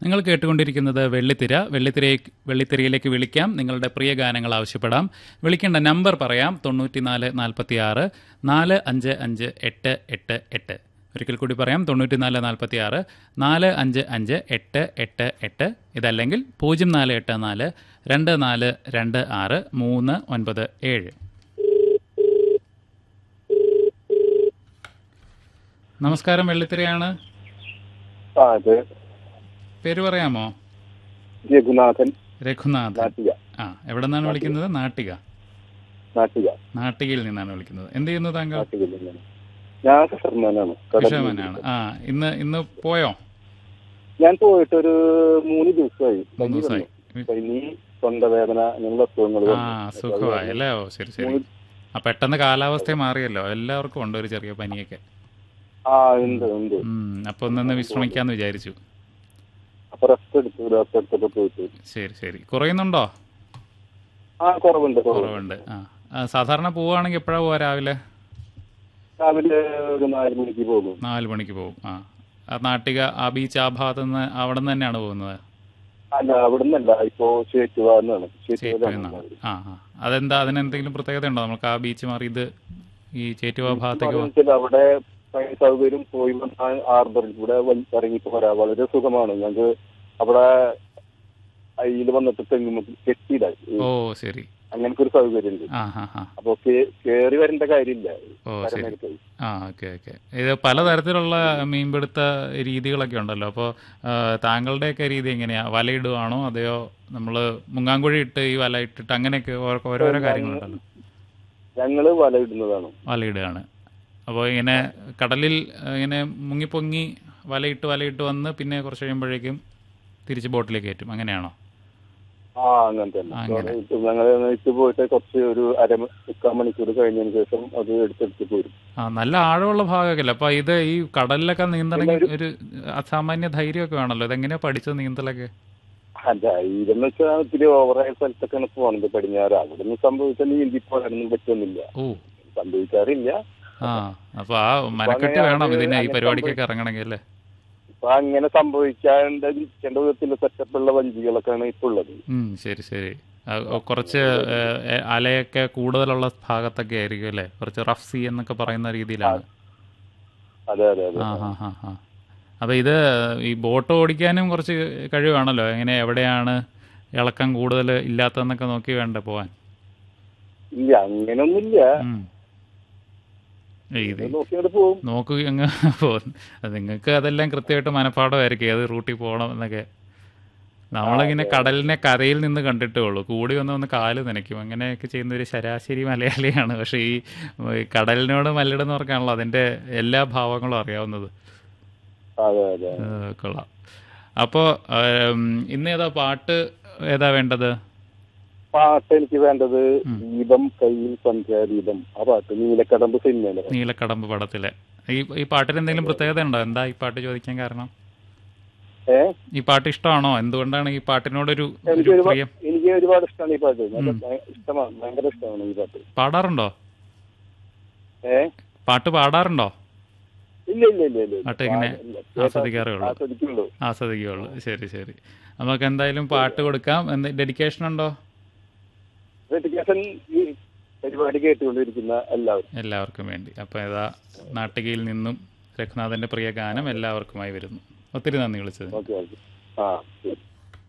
നിങ്ങൾ കേട്ടുകൊണ്ടിരിക്കുന്നത് വെള്ളിത്തിര വെള്ളിത്തിര വെള്ളിത്തിരയിലേക്ക് വിളിക്കാം നിങ്ങളുടെ പ്രിയ ഗാനങ്ങൾ ആവശ്യപ്പെടാം വിളിക്കേണ്ട നമ്പർ പറയാം തൊണ്ണൂറ്റിനാല് നാൽപ്പത്തി ആറ് നാല് അഞ്ച് അഞ്ച് എട്ട് എട്ട് എട്ട് ഒരിക്കൽ കൂടി പറയാം തൊണ്ണൂറ്റിനാല് നാൽപ്പത്തി ആറ് നാല് അഞ്ച് അഞ്ച് എട്ട് എട്ട് എട്ട് ഇതല്ലെങ്കിൽ പൂജ്യം നാല് എട്ട് നാല് രണ്ട് നാല് രണ്ട് ആറ് മൂന്ന് ഒൻപത് ഏഴ് നമസ്കാരം വെള്ളിത്തിരയാണ് ആ ഇത് പേര് പറയാമോ രഘുനാഥൻ രഘുനാഥ് നാട്ടിക ആ എവിടെ നിന്നാണ് വിളിക്കുന്നത് നാട്ടിക നാട്ടിക നാട്ടികയിൽ നിന്നാണ് വിളിക്കുന്നത് എന്ത് ചെയ്യുന്നു താങ്കൾ നാട്ടിക തന്നെയാണ് ഞാൻ ഫിഷർമാനാണ് കടലിൽ ഫിഷർമാനാണ് ആ ഇന്ന് ഇന്ന് പോയോ ഞാൻ പോയിട്ട് ഒരു മൂന്ന് ദിവസമായി മൂന്ന് പനി ദിവസമായി വന്നു. പനി തൊണ്ടവേദന അങ്ങനെയുള്ള അസുഖങ്ങൾ ആ സുഖമായി അല്ലേ ഓ ശരി ശരി ആ പെട്ടെന്ന് കാലാവസ്ഥ മാറിയല്ലോ എല്ലാവർക്കും ഉണ്ട് ഒരു ചെറിയ പനിയൊക്കെ ആ ഉണ്ട് ഉണ്ട് ഉം അപ്പൊ ഒന്നൊന്ന് വിശ്രമിക്കാന്ന് വിചാരിച്ചു അപ്പൊ റെസ്റ്റ് എടുത്തു റെസ്റ്റ് എടുത്തപ്പോ പോയിട്ട് ശരി ശരി കുറയുന്നുണ്ടോ ആ കുറവുണ്ട് കുറവ് കുറവുണ്ട് ആ ആ, സാധാരണ പോവുകയാണെങ്കിൽ എപ്പോഴാ പോവാ രാവിലെ രാവിലെ ഒരു നാല് മണിക്ക് പോകും നാല് മണിക്ക് പോകും ആ ആ നാട്ടിക ആ ബീച്ച് ആ ഭാഗത്ത് നിന്ന് അവിടെ നിന്ന് തന്നെയാണ് പോകുന്നത് അല്ല അവിടെ നിന്നല്ല ഇപ്പോ ചേറ്റുവാന്നാണ് ചേറ്റുവ ആ ആ അതെന്താ അതിനെന്തെങ്കിലും പ്രത്യേകത ഉണ്ടോ നമുക്ക് ആ ബീച്ച് മാറി ഇത് ഈ ചേറ്റുവ ഭാഗത്തേക്ക് പോ- ചേറ്റുവാ അവിടെ പണി സൗകര്യം പോയി വന്നാൽ ആർബറിൽ കൂടെ വൽ- ഇറങ്ങി പോരാ വളരെ സുഖമാണ് ഞങ്ങൾക്ക് അവിടെ അയിൽ വന്നിട്ട് തെങ്ങുമ്പോ കെട്ടിയിടായി ഓ ശരി അങ്ങനത്തെ ഒരു സൗകര്യം ഉണ്ട് ആ ഹാ ഹാ അപ്പൊ കേ- കേറി വരേണ്ട കാര്യമില്ല ഓ ശരി കരമേലക്ക്. ആ ഓക്കെ ഓക്കെ ഇത് പലതരത്തിലുള്ള മീൻപിടുത്ത രീതികളൊക്കെ ഉണ്ടല്ലോ അപ്പോൾ താങ്കളുടെയൊക്കെ രീതി എങ്ങനെയാ വലയിടുവാണോ അതെയോ നമ്മൾ മുങ്ങാങ്കുഴി ഇട്ട് ഈ വല ഇട്ടിട്ട് അങ്ങനെയൊക്കെ ഓരോ- ഓരോരോ കാര്യങ്ങളുണ്ടല്ലോ ഞങ്ങള് വല ഇടുന്നതാണ് വലയിടുകയാണ് അപ്പോൾ ഇങ്ങനെ കടലിൽ ആ, ഇങ്ങനെ മുങ്ങിപ്പൊങ്ങി വലയിട്ട് വലയിട്ട് വന്ന് പിന്നെ കുറച്ച് കഴിയുമ്പോഴേക്കും തിരിച്ച് ബോട്ടിലേക്ക് കയറ്റും അങ്ങനെയാണോ ആ അങ്ങനെ തന്നെ അങ്ങനെ. ഞങ്ങൾ ഇട്ട് പോയിട്ട് കുറച്ച് ഒരു അര മുക്കാൽ മണിക്കൂർ കഴിഞ്ഞതിന് ശേഷം അത് എടുത്തെടുത്ത് പോരും ആ നല്ല ആഴമുള്ള ഭാഗമൊക്കെ അല്ലേ അപ്പോൾ ഇത് ഈ കടലിലൊക്കെ നീന്തണമെങ്കിൽ ഒരു അസാമാന്യ ധൈര്യമൊക്കെ വേണമല്ലോ ഇതെങ്ങനെയാ പഠിച്ചത് നീന്തലൊക്കെ അല്ല ഇതെന്ന് വെച്ചാൽ ഇത്തിരി ഓവറായ സ്ഥലത്തൊക്കെയാണ് പോകുന്നത് പടിഞ്ഞാറ് അവിടെ നിന്ന് സംഭവിച്ചാൽ നീന്തി പോകാനൊന്നും പറ്റുന്നില്ല ഓ സംഭവിക്കാറില്ല ആ അപ്പോൾ ആ മനക്കെട്ട് വേണം ഇതിന് ഈ പരിപാടിക്കൊക്കെ ഇറങ്ങണമെങ്കിൽ അല്ലേ അപ്പൊ അങ്ങനെ സംഭവിക്കാണ്ട് ഇരിക്കേണ്ട വിധത്തിലുള്ള സെറ്റപ്പുള്ള വഞ്ചികളൊക്കെയാണ് ഇപ്പൊ ഉള്ളത് ഉം, ശരി ശരി ആ, ഓ, കുറച്ച് ഏ, ഏ, അലയൊക്കെ കൂടുതലുള്ള ഭാഗത്തൊക്കെ ആയിരിക്കും അല്ലേ കുറച്ച് റഫ് സീ എന്നൊക്കെ പറയുന്ന രീതിയിലാണ് അതെ അതെ അതെ ആ ഹാ ഹാ ഹാ അപ്പോൾ ഇത് ഈ ബോട്ട് ഓടിക്കാനും കുറച്ച് കഴിവാണല്ലോ എങ്ങനെ എവിടെയാണ് ഇളക്കം കൂടുതൽ ഇല്ലാത്തതെന്നൊക്കെ നോക്കി വേണ്ടേ പോവാൻ ഇല്ല അങ്ങനൊന്നുമില്ല ഉം. ഇത് നോക്കിയോണ്ട് പോകും നോക്കുക അങ്ങ് പോകും നിങ്ങൾക്ക് അതെല്ലാം കൃത്യമായിട്ട് മനഃപ്പാടമായിരിക്കും ഏത് റൂട്ടിൽ പോകണം എന്നൊക്കെ നമ്മളിങ്ങനെ കടലിനെ കരയിൽ നിന്ന് കണ്ടിട്ടേ ഉള്ളൂ കൂടി വന്ന് വന്ന് കാല് നനയ്ക്കും അങ്ങനെയൊക്കെ ചെയ്യുന്ന ഒരു ശരാശരി മലയാളിയാണ് പക്ഷേ ഈ ഈ കടലിനോട് മല്ലിടുന്ന പറഞ്ഞാണല്ലോ അതിൻ്റെ എല്ലാ ഭാവങ്ങളും അറിയാവുന്നത് അതെ അതെ ആ, കൊള്ളാം അപ്പോൾ ഇന്ന് ഏതാ പാട്ട് ഏതാ വേണ്ടത് പാട്ട് എനിക്ക് വേണ്ടത് ദീപം കയ്യിൽ സന്ധ്യാദീപം ആ പാട്ട് നീലക്കടമ്പ് സിനിമയിലെ നീലക്കടമ്പ് പടത്തിലെ ഈ ഈ പാട്ടിന് എന്തെങ്കിലും പ്രത്യേകത ഉണ്ടോ എന്താ ഈ പാട്ട് ചോദിക്കാൻ കാരണം ഏ ഈ പാട്ട് ഇഷ്ടമാണോ എന്തുകൊണ്ടാണ് ഈ പാട്ടിനോടൊരു എനിക്ക് ഒരു ഒരുപാട് പ്രിയം എനിക്ക് ഒരുപാട് ഇഷ്ടമാണ് ഈ പാട്ട് നല്ല ഭയ- ഇഷ്ടമാണ് ഭയങ്കര ഇഷ്ടമാണ് ഈ പാട്ട് പാടാറുണ്ടോ ഏ പാട്ട് പാടാറുണ്ടോ ഇല്ല ഇല്ല ഇല്ല ഇല്ല പാട്ട് ഇങ്ങനെ ഇല്ല. ആസ്വദിക്കാറേ ഉള്ളൂ ആസ്വദിക്കുള്ളൂ ആസ്വദിക്കുകയുള്ളൂ ശരി ശരി നമുക്ക് എന്തായാലും പാട്ട് കൊടുക്കാം എന്ത് ഡെഡിക്കേഷൻ ഉണ്ടോ ഡെഡിക്കേഷൻ ഈ പരിപാടി കേട്ടുകൊണ്ടിരിക്കുന്ന എല്ലാവരും എല്ലാവർക്കും വേണ്ടി അപ്പോൾ ഏതാ നാട്ടികയിൽ നിന്നും രഘുനാഥൻ്റെ പ്രിയ ഗാനം എല്ലാവർക്കുമായി വരുന്നു ഒത്തിരി നന്ദി വിളിച്ചത് ഓക്കെ ഓക്കെ ആ ശരി